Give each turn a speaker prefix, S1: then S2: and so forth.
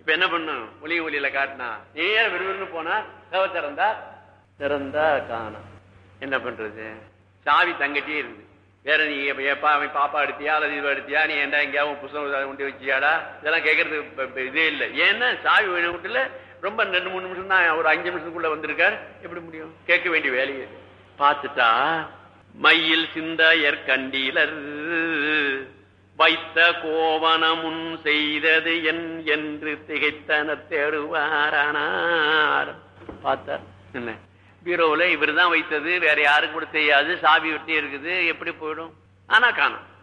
S1: இப்ப என்ன பண்ணும் ஒளி ஒளியில காட்டினா நேர விறுவிறுன்னு போனா கவ திறந்தா திறந்தா காணும் என்ன பண்றது சாவி தங்கட்டியே இருக்குது வேற நீ எப்ப- எப்பா அவன் பாப்பா எடுத்தியா அல்லது இது எடுத்தியா நீ ஏன்டா எங்கேயாவது புத்தகம் கொண்டு வச்சியாடா இதெல்லாம் கேட்கறது இப்ப- இப்ப இதே இல்லை ஏன்னா சாவி வீட்டுல ரொம்ப ரெண்டு மூணு நிமிஷம் தான் ஒரு அஞ்சு நிமிஷத்துக்குள்ள வந்திருக்கார் எப்படி முடியும் கேட்க வேண்டிய வேலையே இல்லை. பார்த்துட்டா மையில் சிந்தையர் கண்டீலர் வைத்த கோவனமுன் செய்தது என் என்று திகைத்தன தேடுவாரானார் பார்த்தார் என்ன பீரோவில் இவர் தான் வைத்தது வேற யாரும் கூட தெரியாது சாவி விட்டே இருக்குது எப்படி போயிடும் ஆனா காணும்